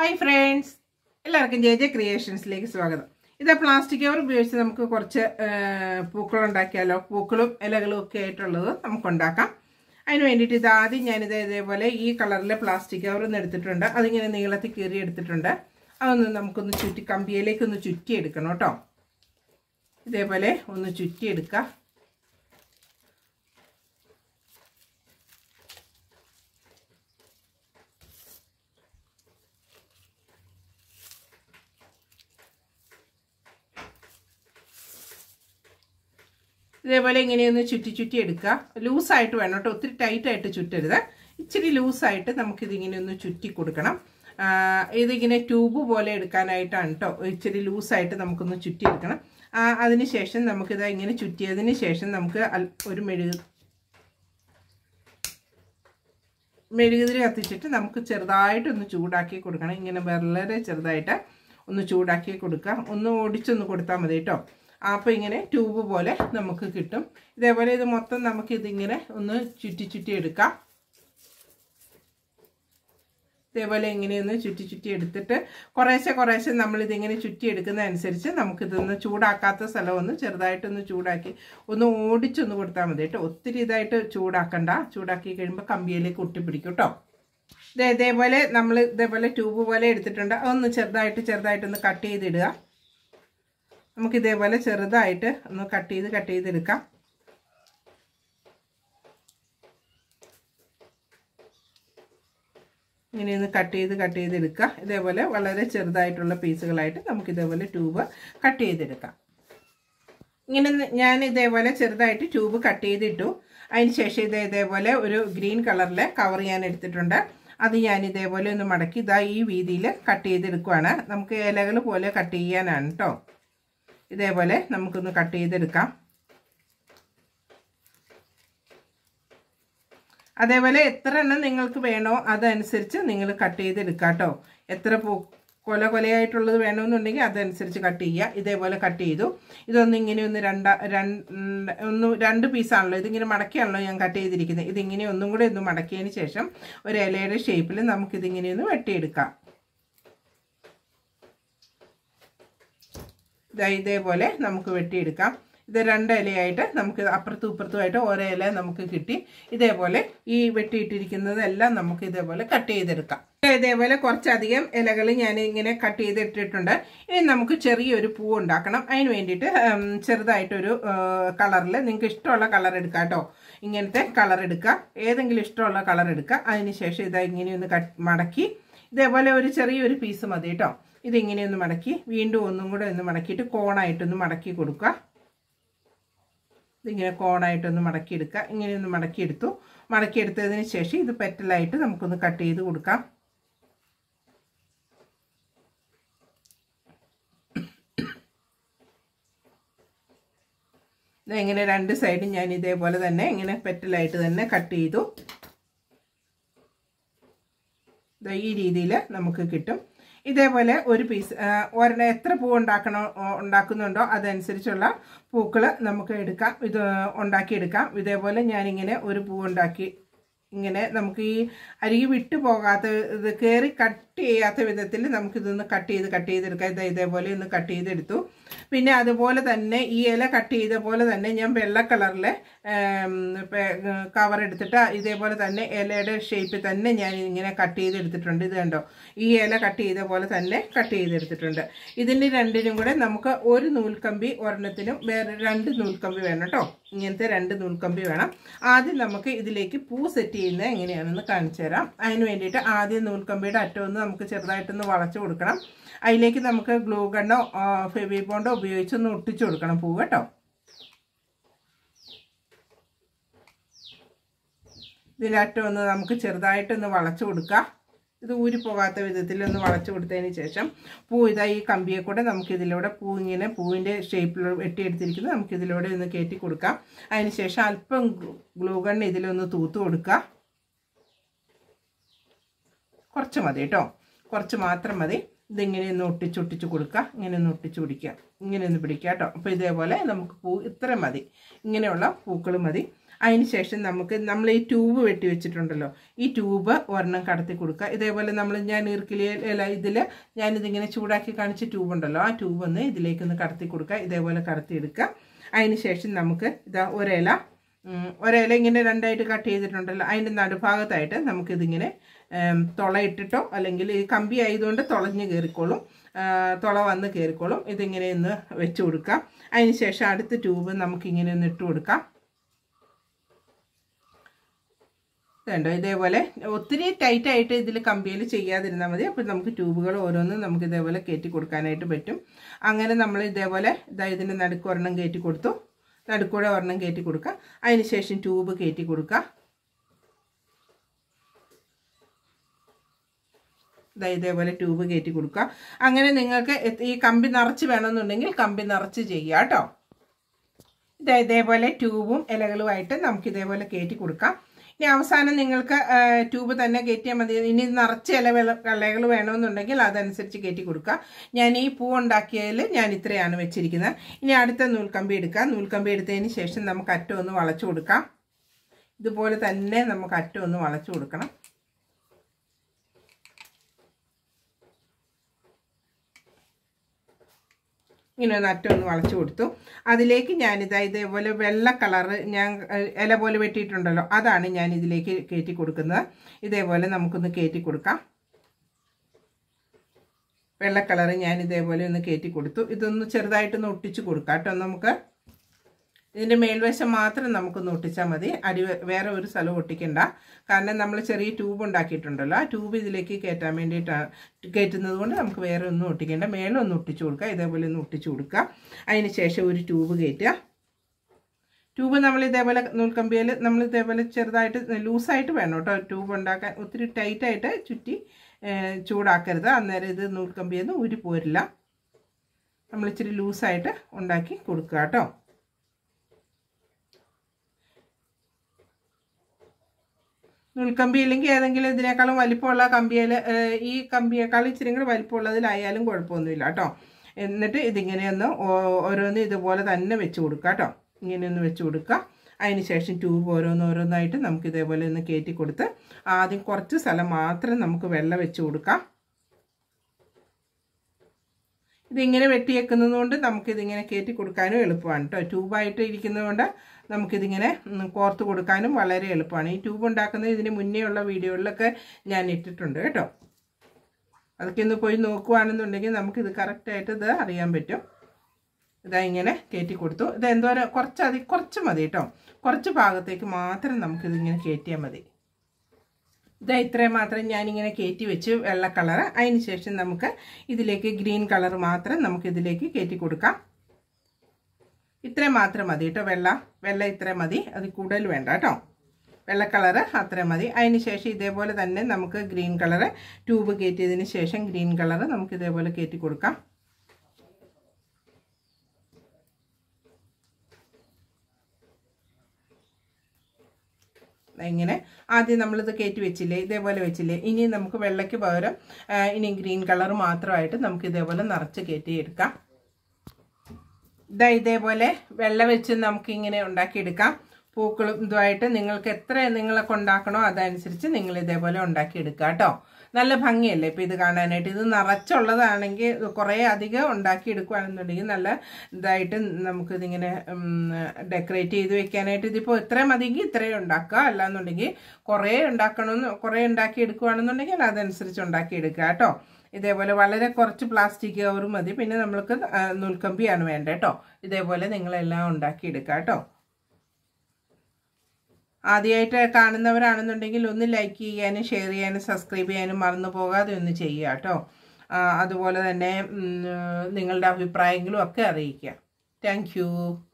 hi friends എല്ലാവർക്കും J J ക്രിയേഷൻസിലേക്ക് സ്വാഗതം ഇത് പ്ലാസ്റ്റിക് കവർ ഉപയോഗിച്ച് നമുക്ക് കുറച്ച് പൂക്കൾ ഉണ്ടാക്കിയാലോ പൂക്കളും ഇലകളും ഒക്കെ ആയിട്ടുള്ളത് നമുക്ക് ഉണ്ടാക്കാം അതിന് വേണ്ടിയിട്ട് ഇത് ആദ്യം ഞാനിത് ഇതേപോലെ ഈ കളറിലെ പ്ലാസ്റ്റിക് കവർ ഒന്ന് എടുത്തിട്ടുണ്ട് അതിങ്ങനെ നീളത്തിൽ കീറി എടുത്തിട്ടുണ്ട് അതൊന്ന് നമുക്കൊന്ന് ചുറ്റി കമ്പിയിലേക്ക് ഒന്ന് ചുറ്റി എടുക്കണം കേട്ടോ ഇതേപോലെ ഒന്ന് ചുറ്റി എടുക്കുക ഇതേപോലെ ഇങ്ങനെയൊന്ന് ചുറ്റി ചുറ്റി എടുക്കുക ലൂസായിട്ട് വേണം കേട്ടോ ഒത്തിരി ടൈറ്റായിട്ട് ചുറ്റരുത് ഇച്ചിരി ലൂസായിട്ട് നമുക്കിതിങ്ങനെ ഒന്ന് ചുറ്റി കൊടുക്കണം ഇതിങ്ങനെ ട്യൂബ് പോലെ എടുക്കാനായിട്ടാണ് കേട്ടോ ഇച്ചിരി ലൂസായിട്ട് നമുക്കൊന്ന് ചുറ്റി എടുക്കണം അതിന് ശേഷം നമുക്കിത് ഇങ്ങനെ ചുറ്റിയതിന് ശേഷം നമുക്ക് ഒരു മെഴുകു മെഴുകുതിരി കത്തിച്ചിട്ട് നമുക്ക് ചെറുതായിട്ടൊന്ന് ചൂടാക്കി കൊടുക്കണം ഇങ്ങനെ വളരെ ചെറുതായിട്ട് ഒന്ന് ചൂടാക്കി കൊടുക്കുക ഒന്ന് ഓടിച്ചൊന്ന് കൊടുത്താൽ മതി കേട്ടോ അപ്പോൾ ഇങ്ങനെ ട്യൂബ് പോലെ നമുക്ക് കിട്ടും ഇതേപോലെ ഇത് മൊത്തം നമുക്ക് ഇതിങ്ങനെ ഒന്ന് ചുറ്റി ചുറ്റി എടുക്കാം ഇതേപോലെ ഇങ്ങനെയൊന്ന് ചുറ്റി ചുറ്റി എടുത്തിട്ട് കുറേശ്ശെ കുറേശ്ശെ നമ്മളിതിങ്ങനെ ചുറ്റി എടുക്കുന്ന അനുസരിച്ച് നമുക്കിതൊന്ന് ചൂടാക്കാത്ത സ്ഥലമൊന്ന് ചെറുതായിട്ടൊന്ന് ചൂടാക്കി ഒന്ന് ഓടിച്ചൊന്ന് കൊടുത്താൽ മതി കേട്ടോ ഒത്തിരി ഇതായിട്ട് ചൂടാക്കണ്ട ചൂടാക്കി കഴിയുമ്പോൾ കമ്പിയിലേക്ക് ഒട്ടിപ്പിടിക്കും കേട്ടോ ഇത് ഇതേപോലെ നമ്മൾ ഇതേപോലെ ട്യൂബ് പോലെ എടുത്തിട്ടുണ്ട് അതൊന്ന് ചെറുതായിട്ട് ചെറുതായിട്ടൊന്ന് കട്ട് ചെയ്തിടുക നമുക്ക് ഇതേപോലെ ചെറുതായിട്ട് ഒന്ന് കട്ട് ചെയ്ത് കട്ട് ചെയ്തെടുക്കാം ഇങ്ങനെ ഒന്ന് കട്ട് ചെയ്ത് കട്ട് ചെയ്തെടുക്കുക ഇതേപോലെ വളരെ ചെറുതായിട്ടുള്ള പീസുകളായിട്ട് നമുക്ക് ഇതേപോലെ ട്യൂബ് കട്ട് ചെയ്തെടുക്കാം ഇങ്ങനെ ഞാൻ ഇതേപോലെ ചെറുതായിട്ട് ട്യൂബ് കട്ട് ചെയ്തിട്ടു അതിന് ശേഷം ഇത് ഇതേപോലെ ഒരു ഗ്രീൻ കളറിലെ കവർ ഞാൻ എടുത്തിട്ടുണ്ട് അത് ഞാൻ ഇതേപോലെ ഒന്ന് മടക്കി ഇതാ ഈ വീതിയിൽ കട്ട് ചെയ്തെടുക്കുവാണ് നമുക്ക് ഇലകൾ പോലെ കട്ട് ചെയ്യാനാണ് കേട്ടോ ഇതേപോലെ നമുക്കൊന്ന് കട്ട് ചെയ്തെടുക്കാം അതേപോലെ എത്ര എണ്ണം നിങ്ങൾക്ക് വേണോ അതനുസരിച്ച് നിങ്ങൾ കട്ട് ചെയ്തെടുക്കാം കേട്ടോ എത്ര പൂ കൊല കൊലയായിട്ടുള്ളത് വേണമെന്നുണ്ടെങ്കിൽ അതനുസരിച്ച് കട്ട് ചെയ്യുക ഇതേപോലെ കട്ട് ചെയ്തു ഇതൊന്ന് ഇങ്ങനെ ഒന്ന് രണ്ട രണ്ട് ഒന്ന് രണ്ട് പീസാണല്ലോ ഇതിങ്ങനെ മടക്കിയാണല്ലോ ഞാൻ കട്ട് ചെയ്തിരിക്കുന്നത് ഇതിങ്ങനെ ഒന്നും കൂടെ ഒന്ന് മടക്കിയതിന് ശേഷം ഒരു ഇലയുടെ ഷേപ്പിൽ നമുക്കിതിങ്ങനെ ഒന്ന് വെട്ടിയെടുക്കാം ഇതേപോലെ നമുക്ക് വെട്ടിയെടുക്കാം ഇത് രണ്ട് ഇലയായിട്ട് നമുക്ക് അപ്പുറത്തും ഇപ്പുറത്തുമായിട്ട് ഓരോ ഇല നമുക്ക് കിട്ടി ഇതേപോലെ ഈ വെട്ടിയിട്ടിരിക്കുന്നതെല്ലാം നമുക്ക് ഇതേപോലെ കട്ട് ചെയ്തെടുക്കാം ഇതേപോലെ കുറച്ചധികം ഇലകൾ ഞാൻ ഇങ്ങനെ കട്ട് ചെയ്തിട്ടിട്ടുണ്ട് ഇനി നമുക്ക് ചെറിയൊരു പൂ ഉണ്ടാക്കണം അതിന് വേണ്ടിയിട്ട് ചെറുതായിട്ടൊരു കളറിൽ നിങ്ങൾക്ക് ഇഷ്ടമുള്ള കളർ എടുക്കാം കേട്ടോ ഇങ്ങനത്തെ കളർ എടുക്കുക ഏതെങ്കിലും ഇഷ്ടമുള്ള കളർ എടുക്കുക അതിന് ശേഷം ഇതാ ഇങ്ങനെയൊന്ന് കട്ട് മടക്കി ഇതേപോലെ ഒരു ചെറിയൊരു പീസ് മതി കേട്ടോ ഇതിങ്ങനെ ഒന്ന് മടക്കി വീണ്ടും ഒന്നും കൂടെ ഒന്ന് മടക്കിയിട്ട് കോണായിട്ടൊന്ന് മടക്കി കൊടുക്കുക ഇതിങ്ങനെ കോണായിട്ടൊന്ന് മടക്കിയെടുക്കുക ഇങ്ങനെ ഒന്ന് മടക്കിയെടുത്തു മടക്കിയെടുത്തതിന് ശേഷം ഇത് പെറ്റലായിട്ട് നമുക്കൊന്ന് കട്ട് ചെയ്ത് കൊടുക്കാം ഇങ്ങനെ രണ്ട് സൈഡും ഞാൻ ഇതേപോലെ തന്നെ ഇങ്ങനെ പെറ്റലായിട്ട് തന്നെ കട്ട് ചെയ്തു ഈ രീതിയിൽ നമുക്ക് കിട്ടും ഇതേപോലെ ഒരു പീസ് ഒരെണ്ണം എത്ര പൂ ഉണ്ടാക്കണോ ഉണ്ടാക്കുന്നുണ്ടോ അതനുസരിച്ചുള്ള പൂക്കൾ നമുക്ക് എടുക്കാം ഇത് ഉണ്ടാക്കിയെടുക്കാം ഇതേപോലെ ഞാനിങ്ങനെ ഒരു പൂ ഉണ്ടാക്കി ഇങ്ങനെ നമുക്ക് ഈ അരികി വിട്ടു പോകാത്ത ഇത് കയറി കട്ട് ചെയ്യാത്ത വിധത്തിൽ നമുക്കിതൊന്ന് കട്ട് ചെയ്ത് കട്ട് ചെയ്തെടുക്കാം ഇത് ഇതേപോലെ ഒന്ന് കട്ട് ചെയ്തെടുത്തു പിന്നെ അതുപോലെ തന്നെ ഈ ഇല കട്ട് ചെയ്ത പോലെ തന്നെ ഞാൻ വെള്ള കളറിലെ കവർ എടുത്തിട്ട് ഇതേപോലെ തന്നെ ഇലയുടെ ഷേപ്പിൽ തന്നെ ഞാൻ ഇങ്ങനെ കട്ട് ചെയ്തെടുത്തിട്ടുണ്ട് ഇത് കണ്ടോ ഈ ഇല കട്ട് ചെയ്ത പോലെ തന്നെ കട്ട് ചെയ്തെടുത്തിട്ടുണ്ട് ഇതിന് രണ്ടിനും കൂടെ നമുക്ക് ഒരു നൂൽക്കമ്പി ഒരെണ്ണത്തിനും വേറെ രണ്ട് നൂൽക്കമ്പി വേണം കേട്ടോ ഇങ്ങനത്തെ രണ്ട് നൂൽക്കമ്പി വേണം ആദ്യം നമുക്ക് ഇതിലേക്ക് പൂ സെറ്റ് ചെയ്യുന്നത് എങ്ങനെയാണെന്ന് കാണിച്ചു തരാം അതിന് വേണ്ടിയിട്ട് ആദ്യം നൂൽക്കമ്പിയുടെ അറ്റം ഒന്ന് നമുക്ക് ചെറുതായിട്ടൊന്ന് വളച്ചു കൊടുക്കണം അതിലേക്ക് നമുക്ക് ഗ്ലൂ ഗണ്ണോ ഫെവി ബോണ്ടോ ഉപയോഗിച്ചൊന്ന് ഒട്ടിച്ചു കൊടുക്കണം പൂ കേട്ടോ ഇതിൻ്റെ അറ്റം ഒന്ന് നമുക്ക് ചെറുതായിട്ടൊന്ന് വളച്ചു കൊടുക്കാം ഇത് ഊരിപ്പോകാത്ത വിധത്തിൽ ഒന്ന് വളച്ചു കൊടുത്തതിന് ശേഷം പൂ ഇതാ ഈ കമ്പിയെ കൂടെ നമുക്ക് ഇതിലൂടെ പൂ ഇങ്ങനെ പൂവിൻ്റെ ഷേപ്പിൽ വെട്ടിയെടുത്തിരിക്കുന്നത് നമുക്ക് ഇതിലൂടെ ഒന്ന് കയറ്റി കൊടുക്കാം അതിന് ശേഷം അല്പം ഗ്ലൂ ഗണ്ണ് ഇതിലൊന്ന് തൂത്ത് കൊടുക്കുക കുറച്ച് മതി കേട്ടോ കുറച്ച് മാത്രം മതി ഇതിങ്ങനെ ഒന്ന് ഒട്ടിച്ചൊട്ടിച്ച് കൊടുക്കുക ഇങ്ങനെ ഒന്ന് ഒട്ടിച്ച് പിടിക്കുക ഇങ്ങനെ ഒന്ന് പിടിക്കുക കേട്ടോ അപ്പോൾ ഇതേപോലെ നമുക്ക് പൂ ഇത്ര മതി ഇങ്ങനെയുള്ള പൂക്കൾ മതി അതിന് ശേഷം നമുക്ക് നമ്മൾ ഈ ട്യൂബ് വെട്ടി വെച്ചിട്ടുണ്ടല്ലോ ഈ ട്യൂബ് ഒരെണ്ണം കടത്തി കൊടുക്കുക ഇതേപോലെ നമ്മൾ ഞാൻ ഈർക്കിലി അല്ല ഇതിൽ ഞാനിതിങ്ങനെ ചൂടാക്കി കാണിച്ച ട്യൂബ് ഉണ്ടല്ലോ ആ ട്യൂബ് ഒന്ന് ഇതിലേക്ക് ഒന്ന് കടത്തി കൊടുക്കുക ഇതേപോലെ കടത്തി എടുക്കുക അതിന് ശേഷം നമുക്ക് ഇതാ ഒരില ഉം, ഒരില ഇങ്ങനെ രണ്ടായിട്ട് കട്ട് ചെയ്തിട്ടുണ്ടല്ലോ അതിൻ്റെ നടുഭാഗത്തായിട്ട് നമുക്കിതിങ്ങനെ ഉം, തുളയിട്ടിട്ടോ അല്ലെങ്കിൽ ഈ കമ്പി ആയതുകൊണ്ട് തുളഞ്ഞ് കയറിക്കോളും ആ, തുള വന്ന് കയറിക്കോളും ഇതിങ്ങനെ ഒന്ന് വെച്ച് കൊടുക്കാം അതിന് ശേഷം അടുത്ത ട്യൂബ് നമുക്കിങ്ങനെ ഒന്ന് ഇട്ട് കൊടുക്കാം ഇതുണ്ടോ ഇതേപോലെ ഒത്തിരി ടൈറ്റ് ആയിട്ട് ഇതിൽ കമ്പിയിൽ ചെയ്യാതിരുന്നാൽ മതി അപ്പോൾ നമുക്ക് ട്യൂബുകൾ ഓരോന്നും നമുക്ക് ഇതേപോലെ കയറ്റി കൊടുക്കാനായിട്ട് പറ്റും അങ്ങനെ നമ്മൾ ഇതേപോലെ ഇതാ ഇതിൻ്റെ നടുക്ക് ഒരെണ്ണം കയറ്റി കൊടുത്തു നടുക്കൂടെ ഒരെണ്ണം കയറ്റി കൊടുക്കുക അതിന് ശേഷം ട്യൂബ് കയറ്റി കൊടുക്കുക ഇതാ ഇതേപോലെ ട്യൂബ് കയറ്റി കൊടുക്കുക അങ്ങനെ നിങ്ങൾക്ക് എത്- ഈ കമ്പി നിറച്ച് വേണമെന്നുണ്ടെങ്കിൽ കമ്പി നിറച്ച് ചെയ്യുക കേട്ടോ ഇതാ ഇതേപോലെ ട്യൂബും ഇലകളുമായിട്ട് നമുക്ക് ഇതേപോലെ കയറ്റി കൊടുക്കാം ഇനി അവസാനം നിങ്ങൾക്ക് ആ, ട്യൂബ് തന്നെ കയറ്റിയാൽ മതി ഇനി നിറച്ച് ഇല ഇലകൾ വേണമെന്നുണ്ടെങ്കിൽ അതനുസരിച്ച് കയറ്റി കൊടുക്കുക ഞാൻ ഈ പൂ ഉണ്ടാക്കിയതിൽ ഞാൻ ഇത്രയാണ് വെച്ചിരിക്കുന്നത് ഇനി അടുത്ത നൂൽക്കമ്പി എടുക്കാം നൂൽക്കമ്പി എടുത്തതിന് ശേഷം നമുക്ക് അറ്റം ഒന്ന് വളച്ചു കൊടുക്കാം ഇതുപോലെ തന്നെ നമുക്ക് അറ്റം ഒന്ന് വളച്ചു കൊടുക്കണം ഇങ്ങനെ ഒന്ന് അറ്റം ഒന്ന് വളച്ചു കൊടുത്തു അതിലേക്ക് ഞാനിതാ ഇതേപോലെ വെള്ള കളറ് ഞാൻ ഏഹ്, ഇല പോലെ വെട്ടിയിട്ടുണ്ടല്ലോ അതാണ് ഞാൻ ഇതിലേക്ക് കയറ്റി കൊടുക്കുന്നത് ഇതേപോലെ നമുക്കൊന്ന് കയറ്റി കൊടുക്കാം വെള്ള കളറ് ഞാൻ ഇതേപോലെ ഒന്ന് കയറ്റി കൊടുത്തു ഇതൊന്ന് ചെറുതായിട്ടൊന്ന് ഒട്ടിച്ച് കൊടുക്കാം കേട്ടോ നമുക്ക് ഇതിൻ്റെ മേൽവശം മാത്രം നമുക്കൊന്ന് ഒട്ടിച്ചാൽ മതി അടി വേറെ ഒരു സ്ഥലം ഒട്ടിക്കണ്ട കാരണം നമ്മൾ ചെറിയ ട്യൂബ് ഉണ്ടാക്കിയിട്ടുണ്ടല്ലോ ആ ട്യൂബ് ഇതിലേക്ക് കയറ്റാൻ വേണ്ടിയിട്ടാണ് കയറ്റുന്നത് കൊണ്ട് നമുക്ക് വേറെ ഒന്നും ഒട്ടിക്കേണ്ട മേലെ ഒന്ന് ഒട്ടിച്ചു കൊടുക്കുക ഇതേപോലെ ഒന്ന് ഒട്ടിച്ചു കൊടുക്കുക അതിന് ശേഷം ഒരു ട്യൂബ് കയറ്റുക ട്യൂബ് നമ്മൾ ഇതേപോലെ നൂൽക്കമ്പിയിൽ നമ്മൾ ഇതേപോലെ ചെറുതായിട്ട് ലൂസായിട്ട് വേണം കേട്ടോ ട്യൂബ് ഉണ്ടാക്കാൻ ഒത്തിരി ടൈറ്റായിട്ട് ചുറ്റി ഏഹ്, ചൂടാക്കരുത് അന്നേരം ഇത് നൂൽക്കമ്പിയിൽ നിന്ന് ഊരി പോരില്ല നമ്മൾ ഇച്ചിരി ലൂസായിട്ട് ഉണ്ടാക്കി കൊടുക്കുക കേട്ടോ നൂൽക്കമ്പി ഇല്ലെങ്കിൽ ഏതെങ്കിലും ഇതിനേക്കാളും വലിപ്പമുള്ള കമ്പിയിൽ ഈ കമ്പിയേക്കാളും ഇച്ചിരി കൂടി വലിപ്പമുള്ളതിലായാലും കുഴപ്പമൊന്നുമില്ല കേട്ടോ എന്നിട്ട് ഇതിങ്ങനെ ഒന്ന് ഓ- ഓരോന്ന് ഇതുപോലെ തന്നെ വെച്ച് കൊടുക്കുക കേട്ടോ ഇങ്ങനെ ഒന്ന് വെച്ച് കൊടുക്കുക അതിന് ശേഷം ട്യൂബ് ഓരോന്ന് ഓരോന്നായിട്ട് നമുക്ക് ഇതേപോലെ ഒന്ന് കയറ്റി കൊടുത്ത് ആദ്യം കുറച്ച് സ്ഥലം മാത്രം നമുക്ക് വെള്ളം വെച്ച് കൊടുക്കാം ഇതിങ്ങനെ വെട്ടിയേക്കുന്നത് കൊണ്ട് നമുക്കിതിങ്ങനെ കയറ്റി കൊടുക്കാനും എളുപ്പമാണ് കേട്ടോ ട്യൂബായിട്ട് ഇരിക്കുന്നത് കൊണ്ട് നമുക്കിതിങ്ങനെ ഉം, കോർത്ത് കൊടുക്കാനും വളരെ എളുപ്പമാണ് ഈ ട്യൂബ് ഉണ്ടാക്കുന്നത് ഇതിന് മുന്നേ ഉള്ള വീഡിയോകളിലൊക്കെ ഞാൻ ഇട്ടിട്ടുണ്ട് കേട്ടോ അതൊക്കെ ഒന്ന് പോയി നോക്കുവാണെന്നുണ്ടെങ്കിൽ നമുക്കിത് കറക്റ്റായിട്ട് ഇത് അറിയാൻ പറ്റും ഇതാ ഇങ്ങനെ കയറ്റി കൊടുത്തു ഇത് എന്തോരം കുറച്ച് അതി കുറച്ച് മതി കേട്ടോ കുറച്ച് ഭാഗത്തേക്ക് മാത്രം നമുക്കിതിങ്ങനെ കയറ്റിയാൽ മതി ഇതാ ഇത്രയും മാത്രം ഞാനിങ്ങനെ കയറ്റി വെച്ച് വെള്ള കളർ അതിന് ശേഷം നമുക്ക് ഇതിലേക്ക് ഗ്രീൻ കളർ മാത്രം നമുക്ക് ഇതിലേക്ക് കയറ്റി കൊടുക്കാം ഇത്രയും മാത്രം മതി കേട്ടോ വെള്ള വെള്ള ഇത്രയും മതി അത് കൂടുതൽ വേണ്ട കേട്ടോ വെള്ള കളറ് അത്രയും മതി അതിന് ശേഷം ഇതേപോലെ തന്നെ നമുക്ക് ഗ്രീൻ കളറ് ട്യൂബ് കയറ്റിയതിന് ശേഷം ഗ്രീൻ കളറ് നമുക്ക് ഇതേപോലെ കയറ്റി കൊടുക്കാം ഇങ്ങനെ ആദ്യം നമ്മളിത് കയറ്റി വെച്ചില്ലേ ഇതേപോലെ വെച്ചില്ലേ ഇനി നമുക്ക് വെള്ളയ്ക്ക് പകരം ആ, ഇനി ഗ്രീൻ കളർ മാത്രമായിട്ട് നമുക്ക് ഇതേപോലെ നിറച്ച് കയറ്റി എടുക്കാം ഇതാ ഇതേപോലെ വെള്ള വെച്ച് നമുക്ക് ഇങ്ങനെ ഉണ്ടാക്കിയെടുക്കാം പൂക്കളും ഇതുമായിട്ട് നിങ്ങൾക്ക് എത്ര നിങ്ങളൊക്കെ ഉണ്ടാക്കണോ അതനുസരിച്ച് നിങ്ങൾ ഇതേപോലെ ഉണ്ടാക്കിയെടുക്കുക കേട്ടോ നല്ല ഭംഗിയല്ലേ ഇപ്പം ഇത് കാണാനായിട്ട് ഇത് നിറച്ചുള്ളതാണെങ്കിൽ ഇത് കുറേ അധികം ഉണ്ടാക്കിയെടുക്കുകയാണെന്നുണ്ടെങ്കിൽ നല്ല ഇതായിട്ട് നമുക്കിതിങ്ങനെ ഡെക്കറേറ്റ് ചെയ്ത് വെക്കാനായിട്ട് ഇതിപ്പോൾ ഇത്രയും മതിയെങ്കിൽ ഇത്രയും ഉണ്ടാക്കുക അല്ലാന്നുണ്ടെങ്കിൽ കുറേ ഉണ്ടാക്കണമെന്ന് കുറേ ഉണ്ടാക്കി എടുക്കുകയാണെന്നുണ്ടെങ്കിൽ അതനുസരിച്ച് ഉണ്ടാക്കിയെടുക്കുക കേട്ടോ ഇതേപോലെ വളരെ കുറച്ച് പ്ലാസ്റ്റിക് കവർ മതി പിന്നെ നമ്മൾക്ക് ആ, നൂൽക്കമ്പിയാണ് വേണ്ടത് കേട്ടോ ഇതേപോലെ നിങ്ങളെല്ലാം ഉണ്ടാക്കിയെടുക്കുക കേട്ടോ ആദ്യമായിട്ട് കാണുന്നവരാണെന്നുണ്ടെങ്കിൽ ഒന്ന് ലൈക്ക് ചെയ്യാനും ഷെയർ ചെയ്യാനും സബ്സ്ക്രൈബ് ചെയ്യാനും മറന്നു പോകാതെ ഒന്ന് ചെയ്യുക കേട്ടോ ആ, അതുപോലെ തന്നെ ഉം, നിങ്ങളുടെ അഭിപ്രായങ്ങളും ഒക്കെ അറിയിക്കുക താങ്ക്